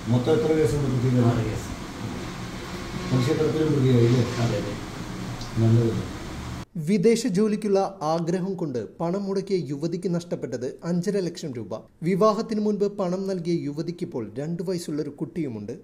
മൊത്തം എത്ര കേസുണ്ട് ആറ് പ്രതികൾ കേസ് മനുഷ്യക്കടത്തിലും പ്രതിയായില്ലേ അതെ അതെ നല്ലത് വിദേശ ജോലിക്കുള്ള ആഗ്രഹം കൊണ്ട് പണം മുടക്കിയ യുവതിക്ക് നഷ്ടപ്പെട്ടത് അഞ്ചര ലക്ഷം രൂപ വിവാഹത്തിന് മുൻപ് പണം നൽകിയ യുവതിക്കിപ്പോൾ രണ്ടു വയസ്സുള്ള ഒരു കുട്ടിയുമുണ്ട്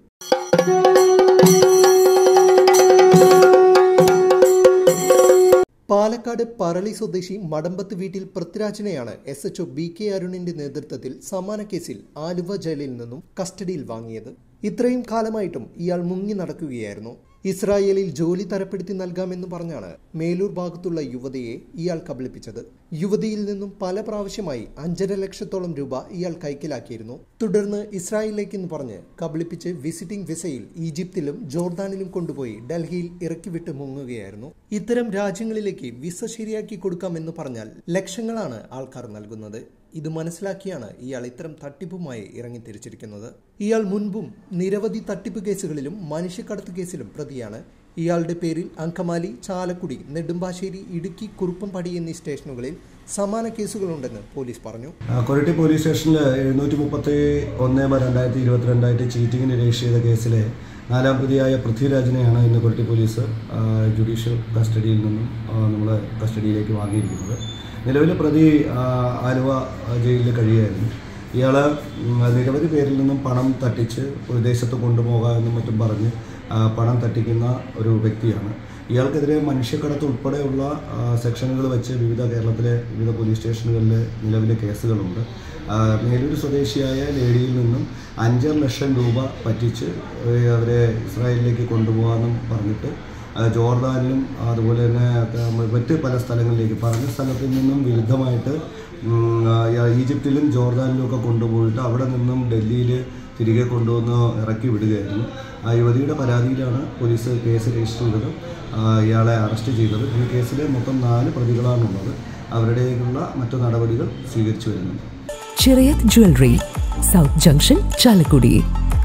പാലക്കാട് പറളി സ്വദേശി മടമ്പത്ത് വീട്ടിൽ പൃഥ്വിരാജിനെയാണ് എസ് എച്ച്ഒ ബി കെ അരുണിന്റെ നേതൃത്വത്തിൽ സമാന കേസിൽ ആലുവ ജയിലിൽ നിന്നും കസ്റ്റഡിയിൽ വാങ്ങിയത് ഇത്രയും കാലമായിട്ടും ഇയാൾ മുങ്ങി നടക്കുകയായിരുന്നു ഇസ്രായേലിൽ ജോലി തരപ്പെടുത്തി നൽകാമെന്ന് പറഞ്ഞാണ് മേലൂർ ഭാഗത്തുള്ള യുവതിയെ ഇയാൾ കബളിപ്പിച്ചത് യുവതിയിൽ നിന്നും പല പ്രാവശ്യമായി അഞ്ചര ലക്ഷത്തോളം രൂപ ഇയാൾ കൈക്കലാക്കിയിരുന്നു തുടർന്ന് ഇസ്രായേലിലേക്കെന്ന് പറഞ്ഞ് കബളിപ്പിച്ച് വിസിറ്റിംഗ് വിസയിൽ ഈജിപ്തിലും ജോർദാനിലും കൊണ്ടുപോയി ഡൽഹിയിൽ ഇറക്കിവിട്ട് മുങ്ങുകയായിരുന്നു ഇത്തരം രാജ്യങ്ങളിലേക്ക് വിസ ശരിയാക്കി കൊടുക്കാമെന്ന് പറഞ്ഞാൽ ലക്ഷങ്ങളാണ് ആൾക്കാർ നൽകുന്നത് ഇത് മനസ്സിലാക്കിയാണ് ഇയാൾ ഇത്തരം തട്ടിപ്പുമായി ഇറങ്ങിത്തിരിച്ചിരിക്കുന്നത് ഇയാൾ മുൻപും നിരവധി തട്ടിപ്പ് കേസുകളിലും മനുഷ്യക്കടത്ത് കേസിലും പ്രതിയാണ് ഇയാളുടെ പേരിൽ അങ്കമാലി ചാലക്കുടി നെടുമ്പാശ്ശേരി ഇടുക്കി കുറുപ്പംപടി എന്നീ സ്റ്റേഷനുകളിൽ സമാന കേസുകളുണ്ടെന്ന് പോലീസ് പറഞ്ഞു ആ, കൊരട്ടി പോലീസ് സ്റ്റേഷനിൽ എഴുന്നൂറ്റി മുപ്പത്തി ഒന്ന് ബ രണ്ടായിരത്തി ഇരുപത്തിരണ്ടായിട്ട് ചീറ്റിങ്ങിന് രജിസ്റ്റർ ചെയ്ത കേസിലെ നാലാം പ്രതിയായ പൃഥ്വിരാജിനെയാണ് ഇന്ന് കൊരട്ടി പോലീസ് ആ, ജുഡീഷ്യൽ കസ്റ്റഡിയിൽ നിന്നും നമ്മൾ കസ്റ്റഡിയിലേക്ക് വാങ്ങിയിരിക്കുന്നത് നിലവിൽ പ്രതി ആ, ആലുവ ജയിലിൽ കഴിയുകയായിരുന്നു ഇയാൾ നിരവധി പേരിൽ നിന്നും പണം തട്ടിച്ച് വിദേശത്ത് കൊണ്ടുപോകാമെന്നും മറ്റും പറഞ്ഞ് ആ, പണം തട്ടിക്കുന്ന ഒരു വ്യക്തിയാണ് ഇയാൾക്കെതിരെ മനുഷ്യക്കടത്ത് ഉൾപ്പെടെയുള്ള ആ, സെക്ഷനുകൾ വെച്ച് വിവിധ കേരളത്തിലെ വിവിധ പോലീസ് സ്റ്റേഷനുകളിൽ നിലവിലെ കേസുകളുണ്ട് ആ, മേലൂർ സ്വദേശിയായ ലേഡിയിൽ നിന്നും അഞ്ചര ലക്ഷം രൂപ പറ്റിച്ച് ഏ, അവരെ ഇസ്രായേലിലേക്ക് കൊണ്ടുപോകാമെന്നും പറഞ്ഞിട്ട് ആ, ജോർദാനിലും അതുപോലെ തന്നെ ആ, മറ്റ് പല സ്ഥലങ്ങളിലേക്ക് പറഞ്ഞ സ്ഥലത്തിൽ നിന്നും വിരുദ്ധമായിട്ട് ഉം, ആ, ഈജിപ്തിലും ജോർദാനിലും ഒക്കെ കൊണ്ടുപോയിട്ട് അവിടെ നിന്നും ഡൽഹിയിൽ തിരികെ കൊണ്ടുവന്ന് ഇറക്കി വിടുകയായിരുന്നു ആ യുവതിയുടെ പരാതിയിലാണ് പോലീസ് കേസ് രജിസ്റ്റർ ചെയ്തത് ആ, ഇയാളെ അറസ്റ്റ് ചെയ്തത് ഈ കേസിൽ മൊത്തം നാല് പ്രതികളാണുള്ളത് അവരുടേക്കുള്ള മറ്റു നടപടികൾ സ്വീകരിച്ചു വരുന്നുണ്ട് Chirayath jewellery south junction Chalakudy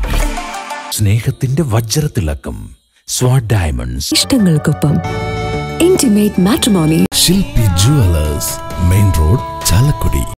സ്നേഹത്തിന്റെ വജ്രത്തിളക്കം സ്വാഡ് ഡയമണ്ട്സ് ഇഷ്ടങ്ങൾക്കൊപ്പം intimate matrimony Shilpi jewellers main road Chalakudy